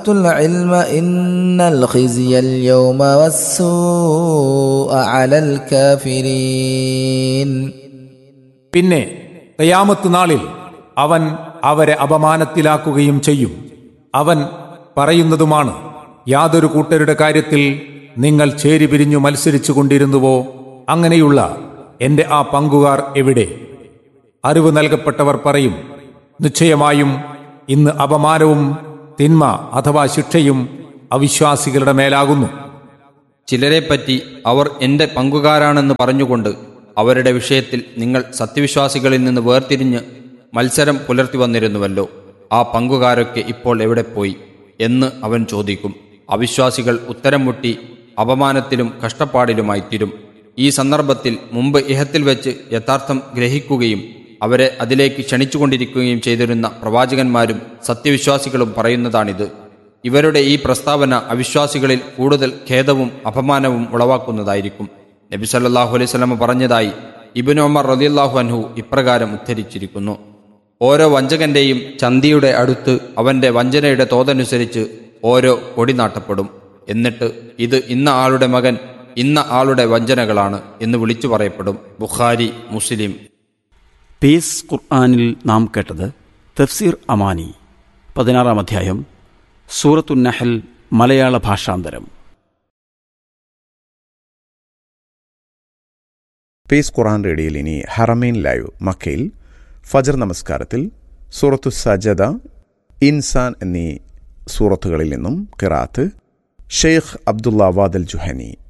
العلم إن الخزي اليوم والسوء على الكافرين പിന്നെ കയാമത്ത് നാളിൽ അവൻ അവരെ അപമാനത്തിലാക്കുകയും ചെയ്യും അവൻ പറയുന്നതുമാണ് യാതൊരു കൂട്ടരുടെ കാര്യത്തിൽ നിങ്ങൾ ചേരി പിരിഞ്ഞു മത്സരിച്ചു കൊണ്ടിരുന്നുവോ അങ്ങനെയുള്ള എന്റെ ആ പങ്കുകാർ എവിടെ അറിവ് നൽകപ്പെട്ടവർ പറയും നിശ്ചയമായും ഇന്ന് അപമാനവും തിന്മ അഥവാ ശിക്ഷയും അവിശ്വാസികളുടെ മേലാകുന്നു ചിലരെപ്പറ്റി അവർ എന്റെ പങ്കുകാരാണെന്ന് പറഞ്ഞുകൊണ്ട് അവരുടെ വിഷയത്തിൽ നിങ്ങൾ സത്യവിശ്വാസികളിൽ നിന്ന് വേർതിരിഞ്ഞ് മത്സരം പുലർത്തി വന്നിരുന്നുവല്ലോ ആ പങ്കുകാരൊക്കെ ഇപ്പോൾ എവിടെ പോയി എന്ന് അവൻ ചോദിക്കും അവിശ്വാസികൾ ഉത്തരം മുട്ടി അപമാനത്തിലും കഷ്ടപ്പാടിലുമായി തീരും ഈ സന്ദർഭത്തിൽ മുമ്പ് ഇഹത്തിൽ വെച്ച് യഥാർത്ഥം ഗ്രഹിക്കുകയും അവരെ അതിലേക്ക് ക്ഷണിച്ചുകൊണ്ടിരിക്കുകയും ചെയ്തിരുന്ന പ്രവാചകന്മാരും സത്യവിശ്വാസികളും പറയുന്നതാണിത് ഇവരുടെ ഈ പ്രസ്താവന അവിശ്വാസികളിൽ കൂടുതൽ ഖേദവും അപമാനവും ഉളവാക്കുന്നതായിരിക്കും നബി സല്ലല്ലാഹു അലൈഹി സ്വലമ പറഞ്ഞതായി ഇബിൻ ഒമർ റളിയല്ലാഹു അൻഹു ഇപ്രകാരം ഉദ്ധരിച്ചിരിക്കുന്നു ഓരോ വഞ്ചകന്റെയും ചന്തിയുടെ അടുത്ത് അവന്റെ വഞ്ചനയുടെ തോതനുസരിച്ച് ഓരോ കൊടി നാട്ടപ്പെടും എന്നിട്ട് ഇത് ഇന്ന ആളുടെ മകൻ ഇന്ന ആളുടെ വഞ്ചനകളാണ് എന്ന് വിളിച്ചു പറയപ്പെടും ബുഖാരി മുസ്ലിം പീസ് ഖുർആാനിൽ നാം കേട്ടത് തഫ്സീർ അമാനി പതിനാറാം അധ്യായം സൂറത്തുന്നഹൽ മലയാള ഭാഷാന്തരം പേസ് ഖുറാൻ റേഡിയോയിൽ ഇനി ഹറമീൻ ലൈവ് മക്കയിൽ ഫജർ നമസ്കാരത്തിൽ സൂറത്തു സജദ ഇൻസാൻ എന്നീ സൂറത്തുകളിൽ നിന്നും കിറാത്ത് ഷെയ്ഖ് അബ്ദുള്ള വാദൽ ജുഹനി